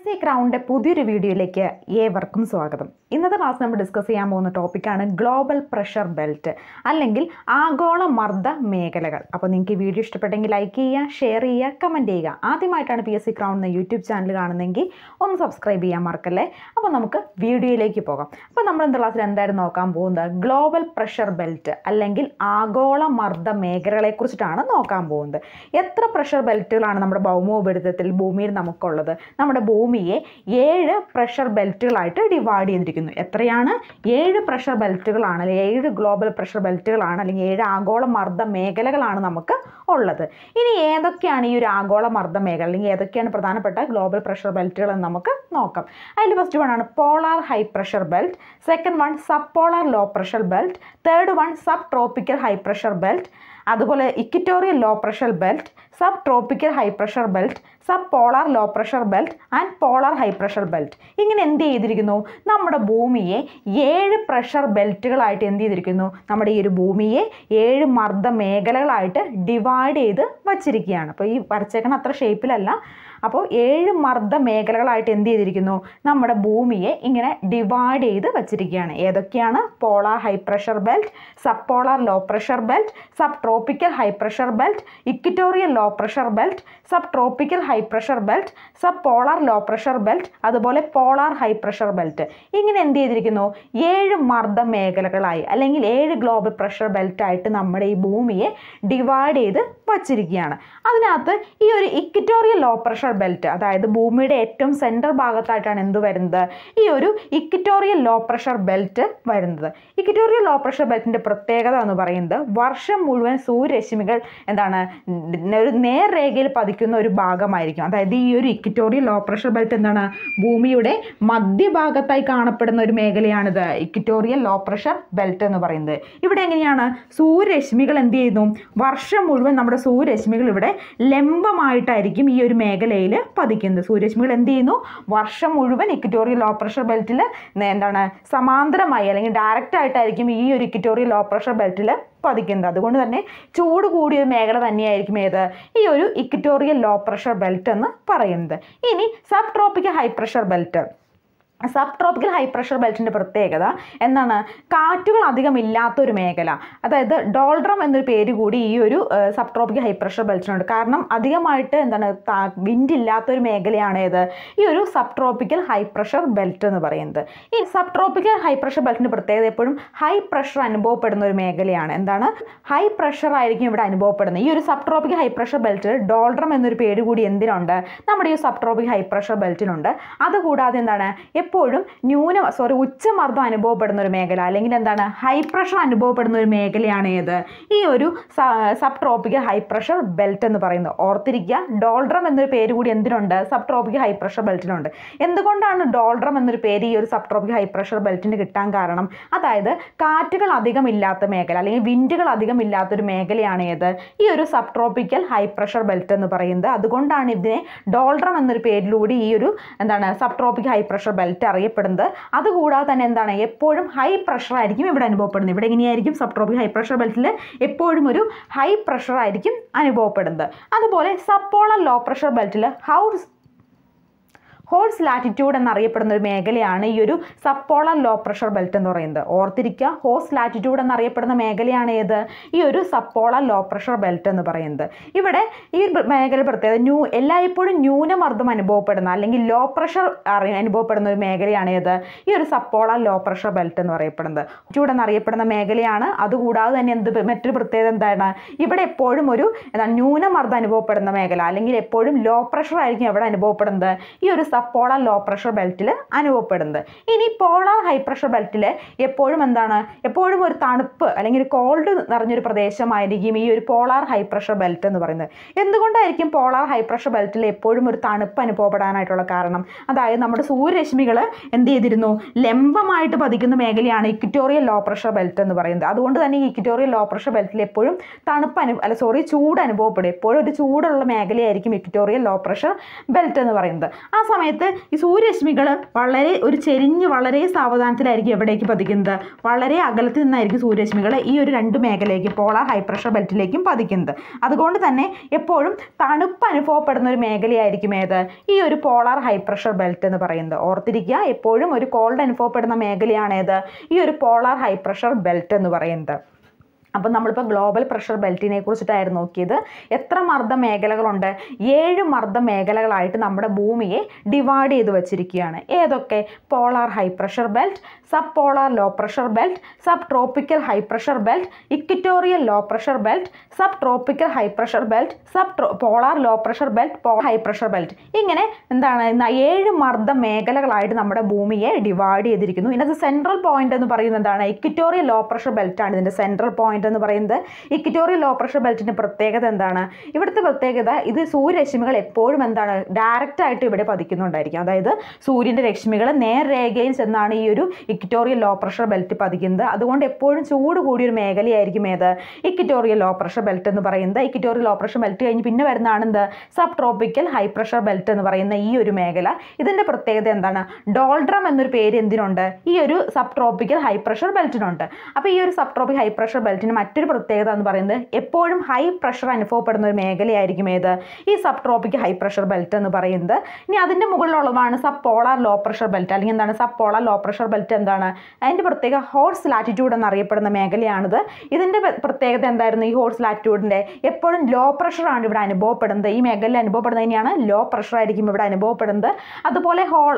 C ക്രൗണിൻ്റെ പുതിയൊരു വീഡിയോയിലേക്ക് ഏവർക്കും സ്വാഗതം ഇന്നത്തെ ക്ലാസ് നമ്മൾ ഡിസ്കസ് ചെയ്യാൻ പോകുന്ന ടോപ്പിക്കാണ് ഗ്ലോബൽ പ്രഷർ ബെൽറ്റ് അല്ലെങ്കിൽ ആഗോള മർദ്ദ മേഖലകൾ അപ്പോൾ നിങ്ങൾക്ക് ഈ വീഡിയോ ഇഷ്ടപ്പെട്ടെങ്കിൽ ലൈക്ക് ചെയ്യുക ഷെയർ ചെയ്യുക കമൻറ്റ് ചെയ്യുക ആദ്യമായിട്ടാണ് പി എസ് സി ക്രൗൺ എന്ന യൂട്യൂബ് ചാനൽ കാണുന്നതെങ്കിൽ ഒന്ന് സബ്സ്ക്രൈബ് ചെയ്യാൻ മറക്കല്ലേ അപ്പോൾ നമുക്ക് വീഡിയോയിലേക്ക് പോകാം അപ്പോൾ നമ്മൾ ഇന്നത്തെ ക്ലാസ്സിൽ എന്തായാലും നോക്കാൻ പോകുന്നത് ഗ്ലോബൽ പ്രഷർ ബെൽറ്റ് അല്ലെങ്കിൽ ആഗോള മർദ്ദ മേഖലകളെക്കുറിച്ചിട്ടാണ് നോക്കാൻ പോകുന്നത് എത്ര പ്രഷർ ബെൽറ്റുകളാണ് നമ്മുടെ ഭൗമോപരിതലത്തിൽ ഭൂമിയിൽ നമുക്കുള്ളത് നമ്മുടെ ഭൂമിയെ ഏഴ് പ്രഷർ ബെൽറ്റുകളായിട്ട് ഡിവൈഡ് ചെയ്തിരിക്കുന്നു എത്രയാണ് ഏഴ് പ്രഷർ ബെൽറ്റുകളാണ് അല്ലെങ്കിൽ ഏഴ് ഗ്ലോബൽ പ്രഷർ ബെൽറ്റുകളാണ് അല്ലെങ്കിൽ ഏഴ് ആഗോള മർദ്ദ മേഖലകളാണ് നമുക്ക് ഉള്ളത് ഇനി ഏതൊക്കെയാണ് ഈ ഒരു ആഗോള മർദ്ദ മേഖല അല്ലെങ്കിൽ ഏതൊക്കെയാണ് പ്രധാനപ്പെട്ട ഗ്ലോബൽ പ്രഷർ ബെൽറ്റുകൾ എന്ന് നമുക്ക് നോക്കാം അതിൽ ഫസ്റ്റ് വൺ ആണ് polar high pressure belt second one sub polar low pressure belt third one sub tropical high pressure belt അതുപോലെ equatorial low pressure belt sub tropical high pressure belt sub polar low pressure belt and polar high pressure belt ഇങ്ങനെ എന്ത് ചെയ്തിരിക്കുന്നു നമ്മുടെ ഭൂമിയെ ഏഴ് pressure ബെൽറ്റുകളായിട്ട് എന്ത് ചെയ്തിരിക്കുന്നു നമ്മുടെ ഈ ഒരു ഭൂമിയെ ഏഴ് മർദ്ദ മേഖലകളായിട്ട് ഡിവൈഡ് ചെയ്ത് വച്ചിരിക്കുകയാണ് അപ്പോൾ ഈ വരച്ചേക്കണ അത്ര ഷേപ്പിലല്ല അപ്പോൾ ഏഴ് മർദ്ദ മേഖലകളായിട്ട് എന്ത് ചെയ്തിരിക്കുന്നു നമ്മുടെ ഭൂമിയെ ഇങ്ങനെ ഡിവൈഡ് ചെയ്ത് വച്ചിരിക്കുകയാണ് ഏതൊക്കെയാണ് polar high pressure belt sub polar low pressure belt sub tropical high pressure belt equatorial low pressure belt sub tropical high pressure belt sub polar low pressure belt അതുപോലെ പോളാർ ഹൈ പ്രഷർ ബെൽറ്റ് ഇങ്ങനെ എന്ത് ചെയ്തിരിക്കുന്നു ഏഴ് മർദ്ദ മേഖലകളായി അല്ലെങ്കിൽ ഏഴ് global pressure ബെൽറ്റായിട്ട് നമ്മുടെ ഈ ഭൂമിയെ ഡിവൈഡ് ചെയ്ത് വച്ചിരിക്കുകയാണ് അതിനകത്ത് ഈ ഒരു ഇക്വിറ്റോറിയൽ ലോ പ്രഷർ ബെൽറ്റ് അതായത് ഭൂമിയുടെ ഏറ്റവും സെൻറ്റർ ഭാഗത്തായിട്ടാണ് എന്ത് വരുന്നത് ഈ ഒരു ഇക്വിറ്റോറിയൽ ലോ പ്രഷർ ബെൽറ്റ് വരുന്നത് ഇക്വിറ്റോറിയൽ ലോ പ്രഷർ ബെൽറ്റിൻ്റെ പ്രത്യേകത എന്ന് പറയുന്നത് വർഷം മുഴുവൻ സൂര്യരശ്മികൾ എന്താണ് ഒരു നേർരേഖയിൽ പതിക്കുന്ന ഒരു ഭാഗമായിരിക്കും അതായത് ഈ ഒരു ഇക്വിറ്റോറിയൽ ലോ പ്രഷർ ബെൽറ്റ് എന്താണ് ഭൂമിയുടെ മധ്യഭാഗത്തായി കാണപ്പെടുന്ന ഒരു മേഖലയാണിത് ഇക്വിറ്റോറിയൽ ലോ പ്രഷർ ബെൽറ്റ് എന്ന് പറയുന്നത് ഇവിടെ എങ്ങനെയാണ് സൂര്യരശ്മികൾ എന്ത് ചെയ്യുന്നു വർഷം മുഴുവൻ നമ്മുടെ സൂര്യരശ്മികൾ ഇവിടെ ലംബമായിട്ടായിരിക്കും ഈ ഒരു മേഖലയിൽ പതിക്കുന്നത് സൂര്യരശ്മികൾ എന്ത് ചെയ്യുന്നു വർഷം മുഴുവൻ ഇക്വിറ്റോറിയൽ ലോ പ്രഷർ ബെൽറ്റിൽ എന്താണ് സമാന്തരമായി അല്ലെങ്കിൽ ഡയറക്റ്റ് ആയിട്ടായിരിക്കും ഈ ഒരു ഇക്വിറ്റോറിയൽ ലോ പ്രഷർ ബെൽറ്റിൽ പതിക്കുന്നത് അതുകൊണ്ട് തന്നെ ചൂട് കൂടിയ ഒരു മേഖല തന്നെയായിരിക്കും ഏത് ഈ ഒരു ഇക്വിറ്റോറിയൽ ലോ പ്രഷർ ബെൽറ്റ് എന്ന് പറയുന്നത് ഇനി sub tropical high pressure belt sub tropical high pressure ബെൽറ്റിൻ്റെ പ്രത്യേകത എന്താണ് കാറ്റുകൾ അധികം ഇല്ലാത്തൊരു മേഖല അതായത് ഡോൾഡ്രം എന്നൊരു പേര് കൂടി ഈ ഒരു സബ് ട്രോപ്പിക്കൽ ഹൈ പ്രഷർ ബെൽറ്റിനുണ്ട് കാരണം അധികമായിട്ട് എന്താണ് വിൻഡ് ഇല്ലാത്തൊരു മേഖലയാണ് ഏത് ഈ ഒരു sub tropical high pressure belt എന്ന് പറയുന്നത് ഈ സബ് ട്രോപ്പിക്കൽ ഹൈ പ്രഷർ ബെൽറ്റിൻ്റെ പ്രത്യേകത എപ്പോഴും ഹൈ പ്രഷർ അനുഭവപ്പെടുന്ന ഒരു മേഖലയാണ് എന്താണ് ഹൈ പ്രഷർ ആയിരിക്കും ഇവിടെ അനുഭവപ്പെടുന്നത് ഈ ഒരു sub tropical high pressure belt doldrum എന്നൊരു പേര് കൂടി എന്തിനുണ്ട് നമ്മുടെ ഈ സബ് ട്രോപ്പിക്കൽ ഹൈ പ്രഷർ ബെൽറ്റിനുണ്ട് അതുകൂടാതെ എന്താണ് എപ്പോഴും ന്യൂന സോറി ഉച്ചമർദ്ദം അനുഭവപ്പെടുന്ന ഒരു മേഖല അല്ലെങ്കിൽ എന്താണ് ഹൈ പ്രഷർ അനുഭവപ്പെടുന്ന ഒരു മേഖലയാണ് ഏത് ഈ ഒരു sub tropical high pressure belt എന്ന് പറയുന്നത് ഓർത്തിരിക്കുക ഡോൾഡ്രം എന്നൊരു പേര് കൂടി എന്തിനുണ്ട് സബ് ട്രോപ്പിക്കൽ ഹൈ പ്രഷർ ബെൽറ്റിനുണ്ട് എന്തുകൊണ്ടാണ് ഡോൾഡ്രം എന്നൊരു പേര് ഈ ഒരു സബ് ട്രോപ്പിക്കൽ ഹൈ പ്രഷർ ബെൽറ്റിന് കിട്ടാൻ കാരണം അതായത് കാറ്റുകൾ അധികം ഇല്ലാത്ത മേഖല അല്ലെങ്കിൽ വിൻഡുകൾ അധികം ഇല്ലാത്തൊരു മേഖലയാണ് ഏത് ഈ ഒരു sub tropical high pressure belt എന്ന് പറയുന്നത് അതുകൊണ്ടാണ് ഇതിനെ ഡോൾഡ്രം എന്നൊരു പേരിലൂടെ ഈ ഒരു എന്താണ് sub tropical high pressure belt അറിയപ്പെടുന്നത് അതുകൂടാതെ തന്നെ എന്താണ് എപ്പോഴും ഹൈ പ്രഷർ ആയിരിക്കും ഇവിടെ അനുഭവപ്പെടുന്നത് ഇവിടെ എങ്ങനെയായിരിക്കും സബ് ട്രോപ്പിക് ഹൈ പ്രഷർ ബെൽറ്റിൽ എപ്പോഴും ഒരു ഹൈ പ്രഷർ ആയിരിക്കും അനുഭവപ്പെടുന്നത് അതുപോലെ സപ്പോളർ ലോ പ്രഷർ ബെൽറ്റിൽ ഹൗസ് ഹോൾസ് ലാറ്റിറ്റ്യൂഡ് എന്നറിയപ്പെടുന്ന ഒരു മേഖലയാണ് ഈ ഒരു സപ്പോളർ ലോ പ്രഷർ ബെൽറ്റ് എന്ന് പറയുന്നത് ഓർത്തിരിക്കുക ഹോസ് ലാറ്റിറ്റ്യൂഡ് എന്നറിയപ്പെടുന്ന മേഖലയാണ് ഏത് ഈ ഒരു സപ്പോളർ ലോ പ്രഷർ ബെൽറ്റ് എന്ന് പറയുന്നത് ഇവിടെ ഈ ഒരു മേഖല പ്രത്യേകത ന്യൂ എല്ലായ്പ്പോഴും ന്യൂനമർദ്ദം അനുഭവപ്പെടുന്ന അല്ലെങ്കിൽ ലോ പ്രഷർ അറി അനുഭവപ്പെടുന്ന ഒരു മേഖലയാണ് ഏത് ഈ ഒരു സപ്പോളർ ലോ പ്രഷർ ബെൽറ്റ് എന്ന് പറയപ്പെടുന്നത് ചൂട് എന്നറിയപ്പെടുന്ന മേഖലയാണ് അതുകൂടാതെ തന്നെ എന്ത് മറ്റൊരു പ്രത്യേകത എന്താണ് ഇവിടെ എപ്പോഴും ഒരു എന്താണ് ന്യൂനമർദ്ദം അനുഭവപ്പെടുന്ന മേഖല അല്ലെങ്കിൽ എപ്പോഴും ലോ പ്രഷർ ആയിരിക്കും എവിടെ അനുഭവപ്പെടുന്നത് ഈ ഒരു പോളാർ ലോ പ്രഷർ ബെൽറ്റിൽ അനുഭവപ്പെടുന്നത് ഇനി പോളാർ ഹൈ പ്രഷർ ബെൽറ്റിൽ എപ്പോഴും എന്താണ് എപ്പോഴും ഒരു തണുപ്പ് അല്ലെങ്കിൽ ഒരു കോൾഡ് നിറഞ്ഞൊരു പ്രദേശമായിരിക്കും ഈ ഒരു പോളാർ ഹൈ പ്രഷർ ബെൽറ്റ് എന്ന് പറയുന്നത് എന്തുകൊണ്ടായിരിക്കും പോളാർ ഹൈ പ്രഷർ ബെൽറ്റിൽ എപ്പോഴും ഒരു തണുപ്പ് അനുഭവപ്പെടാനായിട്ടുള്ള കാരണം അതായത് നമ്മുടെ സൂര്യരശ്മികൾ എന്ത് ചെയ്തിരുന്നു ലംബമായിട്ട് പതിക്കുന്ന മേഖലയാണ് ഇക്വിറ്റോറിയൽ ലോ പ്രഷർ ബെൽറ്റ് എന്ന് പറയുന്നത് അതുകൊണ്ട് തന്നെ ഈ ഇക്വിറ്റോറിയൽ ലോ പ്രഷർ ബെൽറ്റിൽ എപ്പോഴും തണുപ്പ് അനു അല്ല സോറി ചൂട് അനുഭവപ്പെടും എപ്പോഴും ഒരു ചൂടുള്ള മേഖലയായിരിക്കും ഇക്വിറ്റോറിയൽ ലോ പ്രഷർ ബെൽറ്റ് എന്ന് പറയുന്നത് ആ സമയത്ത് സമയത്ത് ഈ സൂര്യരശ്മികൾ വളരെ ഒരു ചെരിഞ്ഞ് വളരെ സാവധാനത്തിലായിരിക്കും എവിടേക്ക് പതിക്കുന്നത് വളരെ അകലത്തിൽ നിന്നായിരിക്കും സൂര്യരശ്മികൾ ഈ ഒരു രണ്ട് മേഖലയ്ക്ക് പോളാർ ഹൈ പ്രഷർ ബെൽറ്റിലേക്കും പതിക്കുന്നത് അതുകൊണ്ട് തന്നെ എപ്പോഴും തണുപ്പ് അനുഭവപ്പെടുന്ന ഒരു മേഖലയായിരിക്കും ഏത് ഈ ഒരു പോളാർ ഹൈ പ്രഷർ ബെൽറ്റ് എന്ന് പറയുന്നത് ഓർത്തിരിക്കുക എപ്പോഴും ഒരു കോൾഡ് അനുഭവപ്പെടുന്ന മേഖലയാണ് ഏത് ഈ ഒരു പോളാർ ഹൈ പ്രഷർ ബെൽറ്റ് എന്ന് പറയുന്നത് അപ്പം നമ്മളിപ്പോൾ ഗ്ലോബൽ പ്രഷർ ബെൽറ്റിനെ കുറിച്ചിട്ടായിരുന്നു നോക്കിയത് എത്ര മർദ്ദ മേഖലകളുണ്ട് ഏഴ് മർദ്ദ മേഖലകളായിട്ട് നമ്മുടെ ഭൂമിയെ ഡിവൈഡ് ചെയ്ത് വെച്ചിരിക്കുകയാണ് ഏതൊക്കെ polar high pressure belt sub polar low pressure belt sub tropical high pressure belt equatorial low pressure belt sub tropical high pressure belt sub polar low pressure belt high pressure belt ഇങ്ങനെ എന്താണ് ഇന്ന് ഏഴ് മർദ്ദ മേഖലകളായിട്ട് നമ്മുടെ ഭൂമിയെ divide ചെയ്തിരിക്കുന്നു ഇതിനകത്ത് central point എന്ന് പറയുന്നത് എന്താണ് ഇക്വിറ്റോറിയൽ ലോ പ്രഷർ ബെൽറ്റ് ആണ് ഇതിൻ്റെ സെൻട്രൽ പോയിന്റ് എന്ന് പറയുന്നത് ഇക്വിറ്റോറിയൽ ലോ പ്രഷർ ബെൽറ്റിൻ്റെ പ്രത്യേകത എന്താണ് ഇവിടുത്തെ പ്രത്യേകത ഇത് സൂര്യരശ്മികൾ എപ്പോഴും എന്താണ് ഡയറക്റ്റ് ആയിട്ട് ഇവിടെ പതിക്കുന്നുണ്ടായിരിക്കും അതായത് സൂര്യൻ്റെ രശ്മികൾ നേർരേഖയിൽ ചെന്നാണ് ഈ ഒരു ഇക്വിറ്റോറിയൽ ലോ പ്രഷർ ബെൽറ്റ് പതിക്കുന്നത് അതുകൊണ്ട് എപ്പോഴും ചൂട് കൂടിയൊരു മേഖലയായിരിക്കും ഏത് ഇക്വിറ്റോറിയൽ ലോ പ്രഷർ ബെൽറ്റ് എന്ന് പറയുന്നത് ഇക്വിറ്റോറിയൽ ലോ പ്രഷർ ബെൽറ്റ് കഴിഞ്ഞ് പിന്നെ വരുന്നതാണ് എന്ത് sub tropical high pressure belt എന്ന് പറയുന്ന ഈ ഒരു മേഖല ഇതിൻ്റെ പ്രത്യേകത എന്താണ് ഡോൾഡ്രം എന്നൊരു പേര് എന്തിനുണ്ട് ഈ ഒരു സബ് ട്രോപ്പിക്കൽ ഹൈ പ്രഷർ ബെൽറ്റിനുണ്ട് അപ്പോൾ ഈ ഒരു സബ് ട്രോപ്പിക് ഹൈ പ്രഷർ ബെൽറ്റിന് മറ്റൊരു പ്രത്യേകത എന്ന് പറയുന്നത് എപ്പോഴും ഹൈ പ്രഷർ അനുഭവപ്പെടുന്ന ഒരു മേഖലയായിരിക്കും ഏത് ഈ sub tropic high pressure belt എന്ന് പറയുന്നത് ഇനി അതിൻ്റെ മുകളിലുള്ളതാണ് sub polar low pressure belt അല്ലെങ്കിൽ എന്താണ് sub polar low pressure belt എന്താണ് അതിൻ്റെ പ്രത്യേക ഹോഴ്സ് ലാറ്റിറ്റ്യൂഡ് എന്നറിയപ്പെടുന്ന മേഖലയാണിത് ഇതിൻ്റെ പ്ര- പ്രത്യേകത എന്തായിരുന്നു ഈ ഹോഴ്സ് ലാറ്റിറ്റ്യൂഡിൻ്റെ എപ്പോഴും ലോ പ്രഷറാണ് ഇവിടെ അനുഭവപ്പെടുന്നത് ഈ മേഖലയിൽ അനുഭവപ്പെടുന്നത് തന്നെയാണ് ലോ പ്രഷർ ആയിരിക്കും ഇവിടെ അനുഭവപ്പെടുന്നത് അതുപോലെ ഹോൾ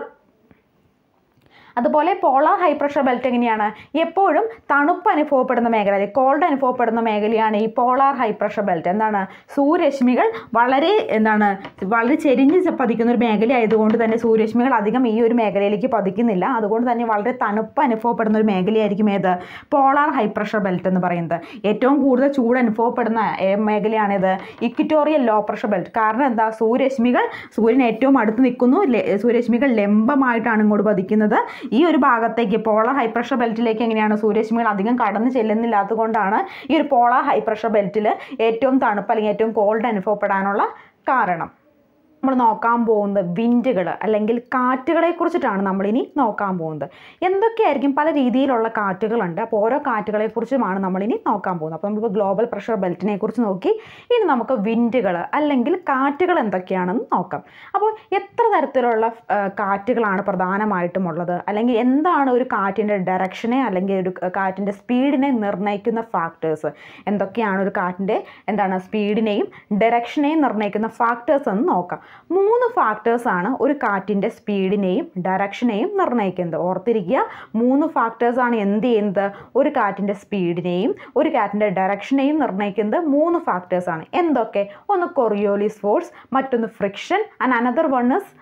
അതുപോലെ പോളാർ ഹൈ പ്രഷർ ബെൽറ്റ് എങ്ങനെയാണ് എപ്പോഴും തണുപ്പ് അനുഭവപ്പെടുന്ന മേഖല അല്ലെങ്കിൽ കോൾഡ് അനുഭവപ്പെടുന്ന മേഖലയാണ് ഈ പോളാർ ഹൈ പ്രഷർ ബെൽറ്റ് എന്താണ് സൂര്യരശ്മികൾ വളരെ എന്താണ് വളരെ ചെരിഞ്ഞ് ച- പതിക്കുന്ന ഒരു മേഖല ആയതുകൊണ്ട് തന്നെ സൂര്യരശ്മികൾ അധികം ഈ ഒരു മേഖലയിലേക്ക് പതിക്കുന്നില്ല അതുകൊണ്ട് തന്നെ വളരെ തണുപ്പ് അനുഭവപ്പെടുന്ന ഒരു മേഖലയായിരിക്കും ഏത് പോളാർ ഹൈ പ്രഷർ ബെൽറ്റ് എന്ന് പറയുന്നത് ഏറ്റവും കൂടുതൽ ചൂട് അനുഭവപ്പെടുന്ന ഏ, മേഖലയാണിത് ഇക്വിറ്റോറിയൽ ലോ പ്രഷർ ബെൽറ്റ് കാരണം എന്താ സൂര്യരശ്മികൾ സൂര്യൻ ഏറ്റവും അടുത്ത് നിൽക്കുന്നു ലെ- സൂര്യരശ്മികൾ ലംബമായിട്ടാണ് ഇങ്ങോട്ട് പതിക്കുന്നത് ഈ ഒരു ഭാഗത്തേക്ക് പോളാർ ഹൈ പ്രഷർ ബെൽറ്റിലേക്ക് എങ്ങനെയാണ് സൂര്യരശ്മികൾ അധികം കടന്നു ചെല്ലുന്നില്ലാത്തത് കൊണ്ടാണ് ഈ ഒരു പോളാർ ഹൈ പ്രഷർ ബെൽറ്റിൽ ഏറ്റവും തണുപ്പ് അല്ലെങ്കിൽ ഏറ്റവും കോൾഡ് അനുഭവപ്പെടാനുള്ള കാരണം നമ്മൾ നോക്കാൻ പോകുന്നത് വിൻഡുകൾ അല്ലെങ്കിൽ കാറ്റുകളെ കുറിച്ചിട്ടാണ് നമ്മളിനി നോക്കാൻ പോകുന്നത് എന്തൊക്കെയായിരിക്കും പല രീതിയിലുള്ള കാറ്റുകളുണ്ട് അപ്പോൾ ഓരോ കാറ്റുകളെ കുറിച്ചുമാണ് നമ്മളിനി നോക്കാൻ പോകുന്നത് അപ്പോൾ നമ്മളിപ്പോൾ ഗ്ലോബൽ പ്രഷർ ബെൽറ്റിനെ കുറിച്ച് നോക്കി ഇനി നമുക്ക് വിൻഡുകൾ അല്ലെങ്കിൽ കാറ്റുകൾ എന്തൊക്കെയാണെന്ന് നോക്കാം അപ്പോൾ എത്ര തരത്തിലുള്ള ആ, കാറ്റുകളാണ് പ്രധാനമായിട്ടും ഉള്ളത് അല്ലെങ്കിൽ എന്താണ് ഒരു കാറ്റിൻ്റെ ഡയറക്ഷനെ അല്ലെങ്കിൽ ഒരു കാറ്റിൻ്റെ സ്പീഡിനെ നിർണ്ണയിക്കുന്ന ഫാക്ടേഴ്സ് എന്തൊക്കെയാണ് ഒരു കാറ്റിൻ്റെ എന്താണ് സ്പീഡിനെയും ഡയറക്ഷനെയും നിർണ്ണയിക്കുന്ന ഫാക്ടേഴ്സ് എന്ന് നോക്കാം മൂന്ന് ഫാക്ടേഴ്സാണ് ഒരു കാറ്റിൻ്റെ സ്പീഡിനെയും ഡയറക്ഷനെയും നിർണ്ണയിക്കുന്നത് ഓർത്തിരിക്കുക മൂന്ന് ഫാക്ടേഴ്സാണ് എന്ത് ചെയ്യുന്നത് ഒരു കാറ്റിൻ്റെ സ്പീഡിനെയും ഒരു കാറ്റിൻ്റെ ഡയറക്ഷനെയും നിർണ്ണയിക്കുന്നത് മൂന്ന് ഫാക്ടേഴ്സാണ് എന്തൊക്കെ ഒന്ന് കൊറിയോലിസ് ഫോഴ്സ് മറ്റൊന്ന് friction and another one is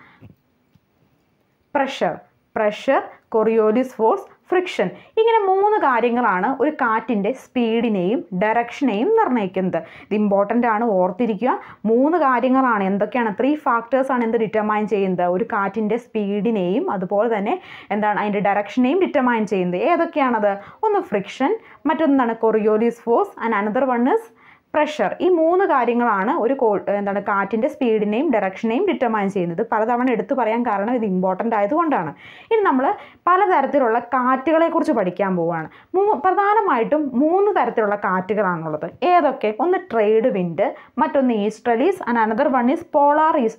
pressure pressure Coriolis force friction ഇങ്ങനെ മൂന്ന് കാര്യങ്ങളാണ് ഒരു കാറ്റിൻ്റെ സ്പീഡിനെയും ഡയറക്ഷനെയും നിർണ്ണയിക്കുന്നത് ഇത് ഇമ്പോർട്ടൻ്റ് ആണ് ഓർത്തിരിക്കുക മൂന്ന് കാര്യങ്ങളാണ് എന്തൊക്കെയാണ് ത്രീ ഫാക്ടേഴ്സാണ് എന്ത് ഡിറ്റർമൈൻ ചെയ്യുന്നത് ഒരു കാറ്റിൻ്റെ സ്പീഡിനെയും അതുപോലെ തന്നെ എന്താണ് അതിൻ്റെ ഡയറക്ഷനെയും ഡിറ്റർമൈൻ ചെയ്യുന്നത് ഏതൊക്കെയാണത് ഒന്ന് ഫ്രിക്ഷൻ മറ്റൊന്നാണ് Coriolis force and another one is pressure ഈ മൂന്ന് കാര്യങ്ങളാണ് ഒരു കോ എന്താണ് കാറ്റിൻ്റെ സ്പീഡിനെയും ഡയറക്ഷനെയും ഡിറ്റർമൈൻ ചെയ്യുന്നത് പലതവണ എടുത്തു പറയാൻ കാരണം ഇത് ഇമ്പോർട്ടൻ്റ് ആയതുകൊണ്ടാണ് ഇനി നമ്മൾ പലതരത്തിലുള്ള കാറ്റുകളെക്കുറിച്ച് പഠിക്കാൻ പോവുകയാണ് മൂ പ്രധാനമായിട്ടും മൂന്ന് തരത്തിലുള്ള കാറ്റുകളാണുള്ളത് ഏതൊക്കെ ഒന്ന് ട്രേഡ് വിൻഡ് മറ്റൊന്ന് easterlies and another one is polar is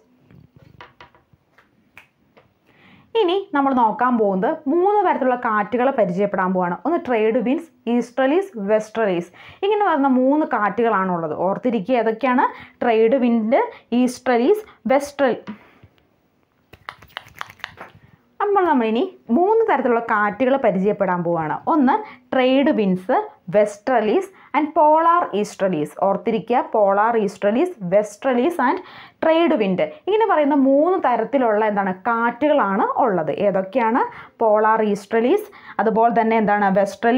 ഇനി നമ്മൾ നോക്കാൻ പോകുന്നത് മൂന്ന് തരത്തിലുള്ള കാറ്റുകൾ പരിചയപ്പെടാൻ പോവാണ് ഒന്ന് ട്രേഡ് വിൻസ് ഈസ്റ്റർലീസ് വെസ്റ്റർലീസ് ഇങ്ങനെ വരുന്ന മൂന്ന് കാറ്റുകളാണുള്ളത് ഓർത്തിരിക്കുക ഏതൊക്കെയാണ് ട്രേഡ് വിൻഡ് ഈസ്റ്റർലീസ് വെസ്റ്റർ അപ്പോൾ നമ്മളിനി മൂന്ന് തരത്തിലുള്ള കാറ്റുകൾ പരിചയപ്പെടാൻ പോവുകയാണ് ഒന്ന് trade winds westerlies and polar easterlies ഓർത്തിരിക്കുക polar easterlies westerlies and trade wind ഇങ്ങനെ പറയുന്ന മൂന്ന് തരത്തിലുള്ള എന്താണ് കാറ്റുകളാണ് ഉള്ളത് ഏതൊക്കെയാണ് പോളാർ ഈസ്റ്റർലീസ് അതുപോലെ തന്നെ എന്താണ് വെസ്റ്റർലീസ്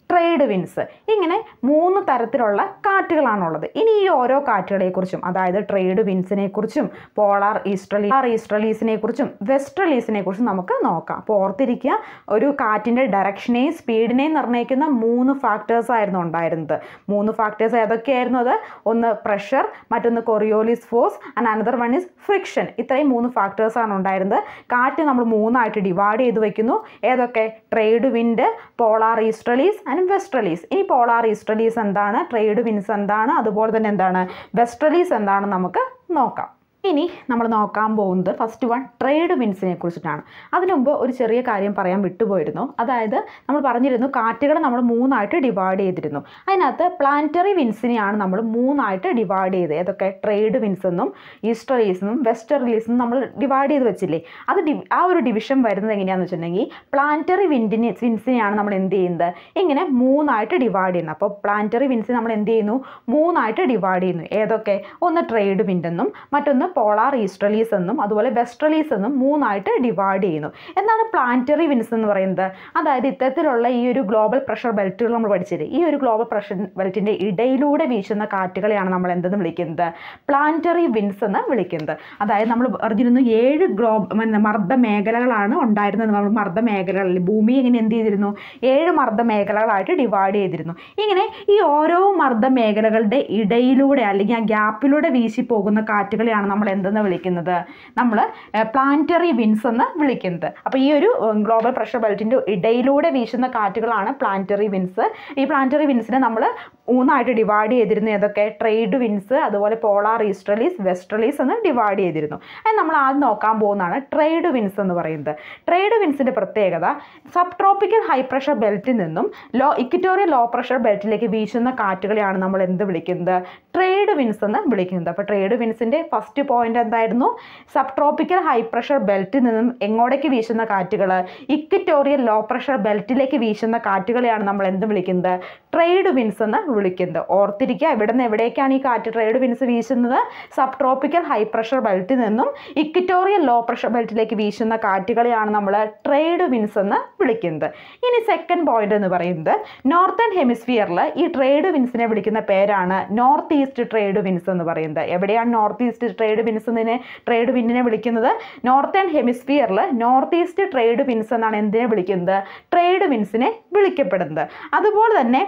ട്രേഡ് വിൻസ് ഇങ്ങനെ മൂന്ന് തരത്തിലുള്ള കാറ്റുകളാണുള്ളത് ഇനി ഈ ഓരോ കാറ്റുകളെക്കുറിച്ചും അതായത് ട്രേഡ് വിൻസിനെ കുറിച്ചും പോളാർ ഈസ്ട്രലി ഈസ്ട്രലീസിനെ കുറിച്ചും വെസ്ട്രലീസിനെ കുറിച്ചും നമുക്ക് നോക്കാം അപ്പോൾ ഓർത്തിരിക്കുക ഒരു കാറ്റിൻ്റെ ഡയറക്ഷനെയും സ്പീഡിനെയും നിർണ്ണയിക്കുന്ന മൂന്ന് ഫാക്ടേഴ്സ് ആയിരുന്നു ഉണ്ടായിരുന്നത് മൂന്ന് ഫാക്ടേഴ്സ് ഏതൊക്കെയായിരുന്നു അത് ഒന്ന് പ്രഷർ മറ്റൊന്ന് Coriolis force and another one is friction ഇത്രയും മൂന്ന് ഫാക്ടേഴ്സ് ആണ് ഉണ്ടായിരുന്നത് കാറ്റ് നമ്മൾ മൂന്നായിട്ട് ഡിവൈഡ് ചെയ്ത് വെക്കുന്നു ഏതൊക്കെ trade wind polar easterlies and westerlies ഇനി പോളാർ ഈസ്ട്രലീസ് എന്താണ് ട്രേഡ് വിൻസ് എന്താണ് അതുപോലെ തന്നെ എന്താണ് വെസ്ട്രലീസ് എന്താണെന്ന് നമുക്ക് നോക്കാം ഇനി നമ്മൾ നോക്കാൻ പോകുന്നത് ഫസ്റ്റ് വൺ ട്രേഡ് വിൻസിനെ കുറിച്ചിട്ടാണ് അതിനു മുമ്പ് ഒരു ചെറിയ കാര്യം പറയാൻ വിട്ടുപോയിരുന്നു അതായത് നമ്മൾ പറഞ്ഞിരുന്നു കാറ്റുകൾ നമ്മൾ മൂന്നായിട്ട് ഡിവൈഡ് ചെയ്തിരുന്നു അതിനകത്ത് പ്ലാനറ്ററി വിൻസിനെയാണ് നമ്മൾ മൂന്നായിട്ട് ഡിവൈഡ് ചെയ്ത് ഏതൊക്കെ ട്രേഡ് വിൻസ് എന്നും ഈസ്റ്റർലീസെന്നും വെസ്റ്റർലീസെന്നും നമ്മൾ ഡിവൈഡ് ചെയ്ത് വെച്ചില്ലേ അത് ഡി ആ ഒരു ഡിവിഷൻ വരുന്നത് എങ്ങനെയാണെന്ന് വെച്ചിട്ടുണ്ടെങ്കിൽ പ്ലാനറ്ററി വിൻഡിനെ വിൻസിനെയാണ് നമ്മൾ എന്ത് ചെയ്യുന്നത് ഇങ്ങനെ മൂന്നായിട്ട് ഡിവൈഡ് ചെയ്യുന്നത് അപ്പോൾ പ്ലാനറ്ററി വിൻസിനെ നമ്മൾ എന്ത് ചെയ്യുന്നു മൂന്നായിട്ട് ഡിവൈഡ് ചെയ്യുന്നു ഏതൊക്കെ ഒന്ന് ട്രേഡ് വിൻഡ് എന്നും മറ്റൊന്ന് പോളാർ ഈസ്ട്രലീസ് എന്നും അതുപോലെ വെസ്ട്രലീസ് എന്നും മൂന്നായിട്ട് ഡിവൈഡ് ചെയ്യുന്നു എന്താണ് പ്ലാനറ്ററി വിൻസ് എന്ന് പറയുന്നത് അതായത് ഇത്തരത്തിലുള്ള ഈ ഒരു ഗ്ലോബൽ പ്രഷർ ബെൽറ്റുകൾ നമ്മൾ പഠിച്ചത് ഈ ഒരു ഗ്ലോബൽ പ്രഷർ ബെൽറ്റിൻ്റെ ഇടയിലൂടെ വീശുന്ന കാറ്റുകളെയാണ് നമ്മൾ എന്തെന്ന് വിളിക്കുന്നത് പ്ലാനറ്ററി വിൻസ് എന്ന് വിളിക്കുന്നത് അതായത് നമ്മൾ പറഞ്ഞിരുന്നു ഏഴ് ഗ്ലോബ് മർദ്ദ മേഖലകളാണ് ഉണ്ടായിരുന്നത് നമ്മൾ മർദ്ദ മേഖലകളിൽ ഭൂമി ഇങ്ങനെ എന്ത് ചെയ്തിരുന്നു ഏഴ് മർദ്ദ മേഖലകളായിട്ട് ഡിവൈഡ് ചെയ്തിരുന്നു ഇങ്ങനെ ഈ ഓരോ മർദ്ദ മേഖലകളുടെ ഇടയിലൂടെ അല്ലെങ്കിൽ ആ ഗ്യാപ്പിലൂടെ വീശി പോകുന്ന കാറ്റുകളെയാണ് നമ്മൾ എന്തെന്ന് വിളിക്കുന്നത് നമ്മൾ പ്ലാനറ്ററി വിൻസ് എന്ന് വിളിക്കുന്നത് അപ്പോൾ ഈ ഒരു ഗ്ലോബൽ പ്രഷർ ബെൽറ്റിൻ്റെ ഇടയിലൂടെ വീശുന്ന കാറ്റുകളാണ് പ്ലാനറ്ററി വിൻസ് ഈ പ്ലാനറ്ററി വിൻസിനെ നമ്മൾ മൂന്നായിട്ട് ഡിവൈഡ് ചെയ്തിരുന്നു ഏതൊക്കെ ട്രേഡ് വിൻസ് അതുപോലെ പോളാർ ഈസ്ട്രലീസ് വെസ്ട്രലീസ് എന്ന് ഡിവൈഡ് ചെയ്തിരുന്നു അത് നമ്മൾ ആദ്യം നോക്കാൻ പോകുന്നതാണ് ട്രേഡ് വിൻസ് എന്ന് പറയുന്നത് ട്രേഡ് വിൻസിൻ്റെ പ്രത്യേകത സബ് ട്രോപ്പിക്കൽ ഹൈ പ്രഷർ ബെൽറ്റിൽ നിന്നും ലോ ഇക്വിറ്റോറിയൽ ലോ പ്രഷർ ബെൽറ്റിലേക്ക് വീശുന്ന കാറ്റുകളെയാണ് നമ്മൾ എന്ത് വിളിക്കുന്നത് ട്രേഡ് വിൻസ് എന്ന് വിളിക്കുന്നത് അപ്പോൾ ട്രേഡ് വിൻസിൻ്റെ ഫസ്റ്റ് പോയിന്റ് എന്തായിരുന്നു സബ് ട്രോപ്പിക്കൽ ഹൈ പ്രഷർ ബെൽറ്റിൽ നിന്നും എങ്ങോട്ടേക്ക് വീശുന്ന കാറ്റുകൾ ഇക്വിറ്റോറിയൽ ലോ പ്രഷർ ബെൽറ്റിലേക്ക് വീശുന്ന കാറ്റുകളെയാണ് നമ്മൾ എന്ത് വിളിക്കുന്നത് ട്രേഡ് വിൻസ് എന്ന് വിളിക്കുന്നത് ഓർത്തിരിക്കുക ഇവിടെ നിന്ന് എവിടേക്കാണ് ഈ കാറ്റ് ട്രേഡ് വിൻസ് വീശുന്നത് സബ് ട്രോപ്പിക്കൽ ഹൈ പ്രഷർ ബെൽറ്റിൽ നിന്നും ഇക്വിറ്റോറിയൽ ലോ പ്രഷർ ബെൽറ്റിലേക്ക് വീശുന്ന കാറ്റുകളെയാണ് നമ്മൾ ട്രേഡ് വിൻസ് എന്ന് വിളിക്കുന്നത് ഇനി സെക്കൻഡ് പോയിന്റ് എന്ന് പറയുന്നത് നോർത്തേൺ ഹെമിസ്ഫിയറിൽ ഈ ട്രേഡ് വിൻസിനെ വിളിക്കുന്ന പേരാണ് നോർത്ത് ഈസ്റ്റ് ട്രേഡ് വിൻസ് എന്ന് പറയുന്നത് എവിടെയാണ് നോർത്ത് ഈസ്റ്റ് ട്രേഡ് വിൻസ് എന്നതിനെ ട്രേഡ് വിൻഡിനെ വിളിക്കുന്നത് നോർത്തേൺ ഹെമിസ്ഫിയറിൽ നോർത്ത് ഈസ്റ്റ് ട്രേഡ് വിൻസ് എന്നാണ് എന്തിനെ വിളിക്കുന്നത് ട്രേഡ് വിൻസിനെ വിളിക്കപ്പെടുന്നത് അതുപോലെ തന്നെ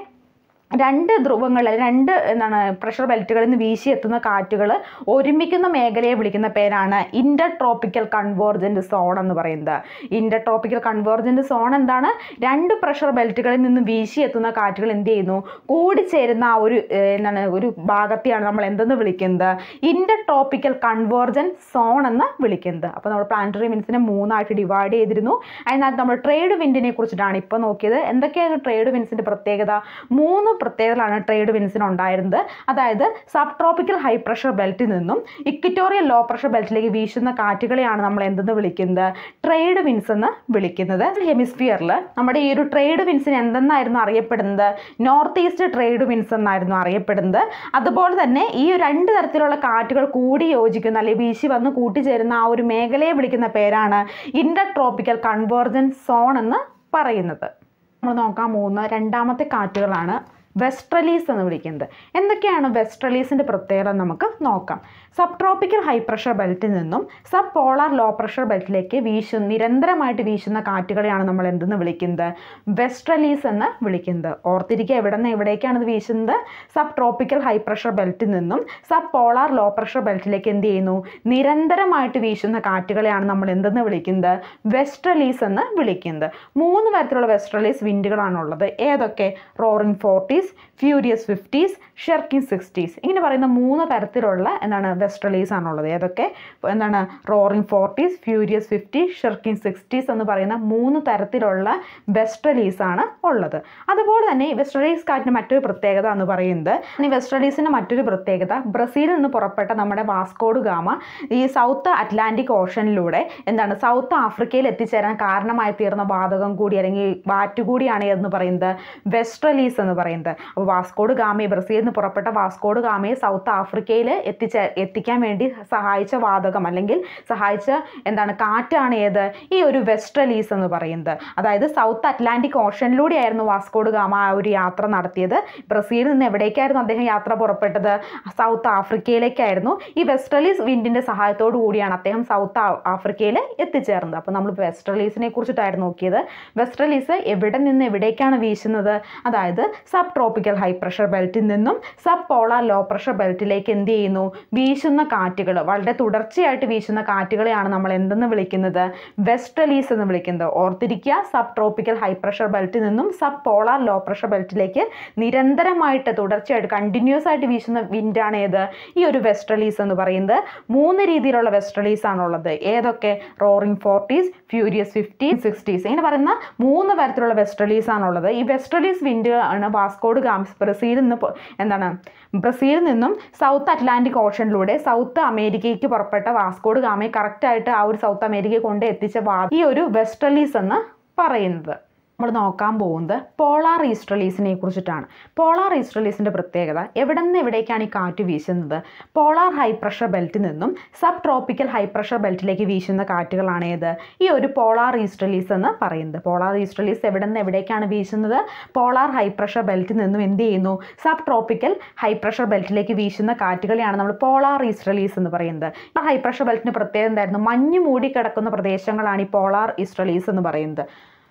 രണ്ട് ധ്രുവങ്ങളിൽ രണ്ട് എന്താണ് പ്രഷർ ബെൽറ്റുകളിൽ നിന്ന് വീശി എത്തുന്ന കാറ്റുകൾ ഒരുമിക്കുന്ന മേഖലയെ വിളിക്കുന്ന പേരാണ് ഇൻ്റർ ട്രോപ്പിക്കൽ കൺവേർജൻറ്റ് സോൺ എന്ന് പറയുന്നത് ഇൻ്റർ ട്രോപ്പിക്കൽ കൺവേർജൻറ്റ് സോൺ എന്താണ് രണ്ട് പ്രഷർ ബെൽറ്റുകളിൽ നിന്ന് വീശി എത്തുന്ന കാറ്റുകൾ എന്ത് ചെയ്യുന്നു കൂടിച്ചേരുന്ന ആ ഒരു ഏഹ്, എന്താണ് ഒരു ഭാഗത്തെയാണ് നമ്മൾ എന്തെന്ന് വിളിക്കുന്നത് ഇൻ്റർ ട്രോപ്പിക്കൽ കൺവേർജൻ സോൺ എന്ന് വിളിക്കുന്നത് അപ്പോൾ നമ്മൾ പ്ലാനറ്ററി വിൻസിനെ മൂന്നായിട്ട് ഡിവൈഡ് ചെയ്തിരുന്നു അതിനകത്ത് നമ്മൾ ട്രേഡ് വിൻഡിനെ കുറിച്ചിട്ടാണ് ഇപ്പോൾ നോക്കിയത് എന്തൊക്കെയാണ് ട്രേഡ് വിൻസിൻ്റെ പ്രത്യേകത മൂന്ന് പ്രത്യേകതകളാണ് ട്രേഡ് വിൻസിന് ഉണ്ടായിരുന്നത് അതായത് സബ് ട്രോപ്പിക്കൽ ഹൈ പ്രഷർ ബെൽറ്റിൽ നിന്നും ഇക്വിറ്റോറിയൽ ലോ പ്രഷർ ബെൽറ്റിലേക്ക് വീശുന്ന കാറ്റുകളെയാണ് നമ്മൾ എന്തെന്ന് വിളിക്കുന്നത് ട്രേഡ് വിൻസ് എന്ന് വിളിക്കുന്നത് ഹെമിസ്ഫിയറിൽ നമ്മുടെ ഈ ഒരു ട്രേഡ് വിൻസിന് എന്തെന്നായിരുന്നു അറിയപ്പെടുന്നത് നോർത്ത് ഈസ്റ്റ് ട്രേഡ് വിൻസ് എന്നായിരുന്നു അറിയപ്പെടുന്നത് അതുപോലെ തന്നെ ഈ രണ്ട് തരത്തിലുള്ള കാറ്റുകൾ കൂടി യോജിക്കുന്ന അല്ലെങ്കിൽ വീശി വന്ന് കൂട്ടിച്ചേരുന്ന ആ ഒരു മേഖലയെ വിളിക്കുന്ന പേരാണ് ഇൻ്റർ ട്രോപ്പിക്കൽ കൺവേർജൻ സോൺ എന്ന് പറയുന്നത് നമ്മൾ നോക്കാൻ പോകുന്ന രണ്ടാമത്തെ കാറ്റുകളാണ് വെസ്ട്രലീസ് എന്ന് വിളിക്കുന്നത് എന്തൊക്കെയാണ് വെസ്ട്രലീസിൻ്റെ പ്രത്യേകത നമുക്ക് നോക്കാം സബ് ട്രോപ്പിക്കൽ ഹൈ പ്രഷർ ബെൽറ്റിൽ നിന്നും സബ് പോളാർ ലോ പ്രഷർ ബെൽറ്റിലേക്ക് വീശുന്ന നിരന്തരമായിട്ട് വീശുന്ന കാറ്റുകളെയാണ് നമ്മൾ എന്തെന്ന് വിളിക്കുന്നത് വെസ്ട്രലീസ് എന്ന് വിളിക്കുന്നത് ഓർത്തിരിക്കുക എവിടെ നിന്ന് എവിടേക്കാണ് ഇത് വീശുന്നത് സബ് ട്രോപ്പിക്കൽ ഹൈ പ്രഷർ ബെൽറ്റിൽ നിന്നും സബ് പോളാർ ലോ പ്രഷർ ബെൽറ്റിലേക്ക് എന്ത് ചെയ്യുന്നു നിരന്തരമായിട്ട് വീശുന്ന കാറ്റുകളെയാണ് നമ്മൾ എന്തെന്ന് വിളിക്കുന്നത് വെസ്ട്രലീസ് എന്ന് വിളിക്കുന്നത് മൂന്ന് തരത്തിലുള്ള വെസ്ട്രലീസ് വിൻഡുകളാണുള്ളത് ഏതൊക്കെ roaring forties furious fifties shrieking sixties ഇങ്ങനെ പറയുന്ന മൂന്ന് തരത്തിലുള്ള എന്താണ് വെസ്ട്രലീസ് ആണുള്ളത് ഏതൊക്കെ എന്താണ് roaring forties furious fifty shrieking sixties എന്ന് പറയുന്ന മൂന്ന് തരത്തിലുള്ള വെസ്ട്രലീസ് ആണ് ഉള്ളത് അതുപോലെ തന്നെ ഈ വെസ്ട്രലീസ് കാറ്റിന് മറ്റൊരു പ്രത്യേകത എന്ന് പറയുന്നത് ഈ വെസ്ട്രലീസിൻ്റെ മറ്റൊരു പ്രത്യേകത ബ്രസീലിൽ നിന്ന് പുറപ്പെട്ട നമ്മുടെ വാസ്കോഡ് ഗാമ ഈ സൗത്ത് അറ്റ്ലാന്റിക് ഓഷനിലൂടെ എന്താണ് സൗത്ത് ആഫ്രിക്കയിൽ എത്തിച്ചേരാൻ കാരണമായി തീർന്ന വാതകം കൂടി അല്ലെങ്കിൽ വാറ്റ് കൂടിയാണ് എന്ന് പറയുന്നത് വെസ്ട്രലീസ് എന്ന് പറയുന്നത് പറയുന്നത് അപ്പോൾ വാസ്കോഡ് ഗാമയെ ബ്രസീലിൽ നിന്ന് പുറപ്പെട്ട വാസ്കോഡ് ഗാമയെ സൗത്ത് ആഫ്രിക്കയിൽ എത്തിച്ച എത്തിക്കാൻ വേണ്ടി സഹായിച്ച വാതകം അല്ലെങ്കിൽ സഹായിച്ച എന്താണ് കാറ്റാണ് ഏത് ഈ ഒരു വെസ്ട്രലീസ് എന്ന് പറയുന്നത് അതായത് സൗത്ത് അറ്റ്ലാന്റിക് ഓഷനിലൂടെയായിരുന്നു വാസ്കോഡ് ഗാമ ആ ഒരു യാത്ര നടത്തിയത് ബ്രസീലിൽ നിന്ന് എവിടേക്കായിരുന്നു അദ്ദേഹം യാത്ര പുറപ്പെട്ടത് സൗത്ത് ആഫ്രിക്കയിലേക്കായിരുന്നു ഈ വെസ്ട്രലീസ് വിൻഡിൻ്റെ സഹായത്തോടു കൂടിയാണ് അദ്ദേഹം സൗത്ത് ആ- ആഫ്രിക്കയിൽ എത്തിച്ചേർന്നത് അപ്പോൾ നമ്മൾ വെസ്ട്രലീസിനെ കുറിച്ചിട്ടായിരുന്നു നോക്കിയത് വെസ്ട്രലീസ് എവിടെ നിന്ന് എവിടേക്കാണ് വീശുന്നത് അതായത് സബ് ട്രോപ്പിക്കൽ ഹൈ പ്രഷർ ബെൽറ്റിൽ നിന്നും സബ് പോളാർ ലോ പ്രഷർ ബെൽറ്റിലേക്ക് എന്ത് ചെയ്യുന്നു വീശുന്ന കാറ്റുകൾ വളരെ തുടർച്ചയായിട്ട് വീശുന്ന കാറ്റുകളെയാണ് നമ്മൾ എന്തെന്ന് വിളിക്കുന്നത് വെസ്ട്രലീസ് എന്ന് വിളിക്കുന്നത് ഓർത്തിരിക്കുക സബ് ട്രോപ്പിക്കൽ ഹൈ പ്രഷർ ബെൽറ്റിൽ നിന്നും സബ് പോളാർ ലോ പ്രഷർ ബെൽറ്റിലേക്ക് നിരന്തരമായിട്ട് തുടർച്ചയായിട്ട് കണ്ടിന്യൂസ് ആയിട്ട് വീശുന്ന വിൻഡാണ് ഏത് ഈ ഒരു വെസ്ട്രലീസ് എന്ന് പറയുന്നത് മൂന്ന് രീതിയിലുള്ള വെസ്ട്രലീസ് ആണുള്ളത് ഏതൊക്കെ roaring forties furious fifteen sixties ഇങ്ങനെ പറയുന്ന മൂന്ന് തരത്തിലുള്ള വെസ്ട്രലീസ് ആണുള്ളത് ഈ വെസ്ട്രലീസ് വിൻഡ് ആണ് വാസ്കോഡ് ഗാംസ് ബ്രസീലിൽ നിന്ന് പൊ- എന്താണ് ബ്രസീലിൽ നിന്നും സൗത്ത് അറ്റ്ലാന്റിക് ഓഷനിലൂടെ സൗത്ത് അമേരിക്കയ്ക്ക് പുറപ്പെട്ട വാസ്കോഡ് ഗാമയെ കറക്റ്റായിട്ട് ആ ഒരു സൗത്ത് അമേരിക്കയെ കൊണ്ട് എത്തിച്ച വാ ഈ ഒരു വെസ്ട്രലീസ് എന്ന് പറയുന്നത് നമ്മൾ നോക്കാൻ പോകുന്നത് പോളാർ ഈസ്ട്രലീസിനെ കുറിച്ചിട്ടാണ് പോളാർ ഈസ്ട്രലീസിൻ്റെ പ്രത്യേകത എവിടെ നിന്ന് എവിടേക്കാണ് ഈ കാറ്റ് വീശുന്നത് പോളാർ ഹൈ പ്രഷർ ബെൽറ്റിൽ നിന്നും സബ് ട്രോപ്പിക്കൽ ഹൈ പ്രഷർ ബെൽറ്റിലേക്ക് വീശുന്ന കാറ്റുകളാണ് ഏത് ഈ ഒരു പോളാർ ഈസ്ട്രലീസ് എന്ന് പറയുന്നത് പോളാർ ഈസ്ട്രലീസ് എവിടെ നിന്ന് എവിടേക്കാണ് വീശുന്നത് പോളാർ ഹൈ പ്രഷർ ബെൽറ്റിൽ നിന്നും എന്ത് ചെയ്യുന്നു സബ് ട്രോപ്പിക്കൽ ഹൈ പ്രഷർ ബെൽറ്റിലേക്ക് വീശുന്ന കാറ്റുകളെയാണ് നമ്മൾ പോളാർ ഈസ്ട്രലീസ് എന്ന് പറയുന്നത് ആ ഹൈ പ്രഷർ ബെൽറ്റിന് പ്രത്യേകത എന്തായിരുന്നു മഞ്ഞ് മൂടിക്കിടക്കുന്ന പ്രദേശങ്ങളാണ് ഈ പോളാർ ഈസ്ട്രലീസ് എന്ന് പറയുന്നത്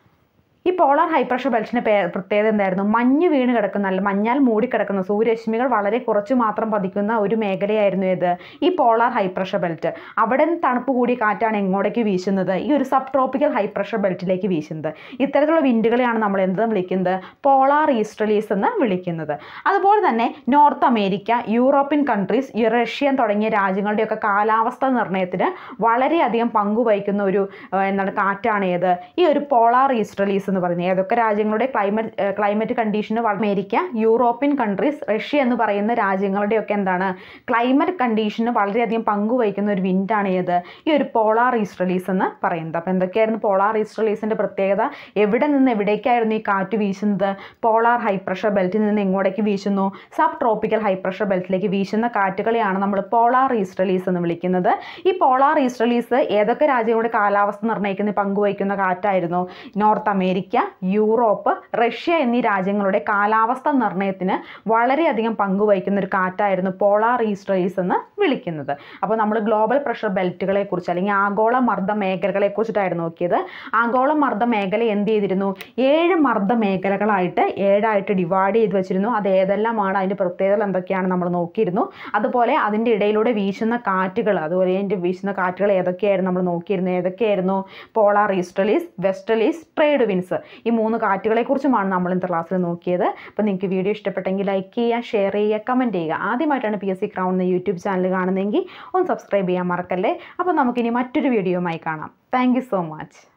ഈ പോളാർ ഹൈ പ്രഷർ ബെൽറ്റിൻ്റെ പേ പ്രത്യേകത എന്തായിരുന്നു മഞ്ഞ് വീണ് കിടക്കുന്ന അല്ല മഞ്ഞാൽ മൂടിക്കിടക്കുന്ന സൂര്യരശ്മികൾ വളരെ കുറച്ച് മാത്രം പതിക്കുന്ന ഒരു മേഖലയായിരുന്നു ഇത് ഈ പോളാർ ഹൈ പ്രഷർ ബെൽറ്റ് അവിടെ നിന്ന് തണുപ്പ് കൂടിയ കാറ്റാണ് എങ്ങോട്ടേക്ക് വീശുന്നത് ഈ ഒരു സബ് ട്രോപ്പിക്കൽ ഹൈ പ്രഷർ ബെൽറ്റിലേക്ക് വീശുന്നത് ഇത്തരത്തിലുള്ള വിൻഡുകളെയാണ് നമ്മൾ എന്ത് വിളിക്കുന്നത് പോളാർ ഈസ്ട്രലീസ് എന്ന് വിളിക്കുന്നത് അതുപോലെ തന്നെ north America European countries Russian തുടങ്ങിയ രാജ്യങ്ങളുടെയൊക്കെ കാലാവസ്ഥ നിർണ്ണയത്തിന് വളരെയധികം പങ്കുവഹിക്കുന്ന ഒരു ഏഹ്, എന്താണ് കാറ്റാണ് ഏത് ഈ ഒരു പോളാർ ഈസ്ട്രലീസ് എന്ന് പറയുന്നത് ഏതൊക്കെ രാജ്യങ്ങളുടെ ക്ലൈമറ്റ് ക്ലൈമറ്റ് കണ്ടീഷന് അമേരിക്ക യൂറോപ്യൻ കൺട്രീസ് റഷ്യ എന്ന് പറയുന്ന രാജ്യങ്ങളുടെയൊക്കെ എന്താണ് ക്ലൈമറ്റ് കണ്ടീഷന് വളരെയധികം പങ്കുവഹിക്കുന്ന ഒരു വിൻഡാണ് ഏത് ഈ ഒരു പോളാർ ഈസ്ട്രലീസ് എന്ന് പറയുന്നത് അപ്പോൾ എന്തൊക്കെയായിരുന്നു പോളാർ ഈസ്ട്രലീസിൻ്റെ പ്രത്യേകത എവിടെ നിന്ന് എവിടേക്കായിരുന്നു ഈ കാറ്റ് വീശുന്നത് പോളാർ ഹൈ പ്രഷർ ബെൽറ്റിൽ നിന്ന് എങ്ങോട്ടേക്ക് വീശുന്നു സബ് ട്രോപ്പിക്കൽ ഹൈ പ്രഷർ ബെൽറ്റിലേക്ക് വീശുന്ന കാറ്റുകളെയാണ് നമ്മൾ പോളാർ ഈസ്ട്രലീസ് എന്ന് വിളിക്കുന്നത് ഈ പോളാർ ഈസ്ട്രലീസ് ഏതൊക്കെ രാജ്യങ്ങളുടെ കാലാവസ്ഥ നിർണ്ണയിക്കുന്ന പങ്കുവഹിക്കുന്ന കാറ്റായിരുന്നു നോർത്ത് അമേരിക്ക യൂറോപ്പ് റഷ്യ എന്നീ രാജ്യങ്ങളുടെ കാലാവസ്ഥ നിർണ്ണയത്തിന് വളരെയധികം പങ്കുവഹിക്കുന്ന ഒരു കാറ്റായിരുന്നു പോളാർ ഈസ്ട്രലീസ് എന്ന് വിളിക്കുന്നത് അപ്പോൾ നമ്മൾ ഗ്ലോബൽ പ്രഷർ ബെൽറ്റുകളെ കുറിച്ച് അല്ലെങ്കിൽ ആഗോള മർദ്ദ മേഖലകളെ കുറിച്ചിട്ടായിരുന്നു നോക്കിയത് ആഗോള മർദ്ദ മേഖല എന്ത് ചെയ്തിരുന്നു ഏഴ് മർദ്ദ മേഖലകളായിട്ട് ഏഴായിട്ട് ഡിവൈഡ് ചെയ്ത് വെച്ചിരുന്നു അത് ഏതെല്ലാമാണ് അതിൻ്റെ പ്രത്യേകതകൾ എന്തൊക്കെയാണ് നമ്മൾ നോക്കിയിരുന്നു അതുപോലെ അതിൻ്റെ ഇടയിലൂടെ വീശുന്ന കാറ്റുകൾ അതുപോലെ അതിൻ്റെ വീശുന്ന കാറ്റുകൾ ഏതൊക്കെയായിരുന്നു നമ്മൾ നോക്കിയിരുന്നത് ഏതൊക്കെയായിരുന്നു polar easterlies westerlies trade winds ഈ മൂന്ന് കാറ്റുകളെ കുറിച്ചുമാണ് നമ്മൾ ഇന്നത്തെ ക്ലാസ്സിൽ നോക്കിയത് അപ്പോൾ നിങ്ങൾക്ക് വീഡിയോ ഇഷ്ടപ്പെട്ടെങ്കിൽ ലൈക്ക് ചെയ്യുക ഷെയർ ചെയ്യുക കമൻറ്റ് ചെയ്യുക ആദ്യമായിട്ടാണ് പി എസ് സി ക്രൗൺ എന്ന യൂട്യൂബ് ചാനൽ കാണുന്നതെങ്കിൽ ഒന്ന് സബ്സ്ക്രൈബ് ചെയ്യാൻ മറക്കല്ലേ അപ്പോൾ നമുക്കിനി മറ്റൊരു വീഡിയോയുമായി കാണാം താങ്ക് യു സോ മച്ച്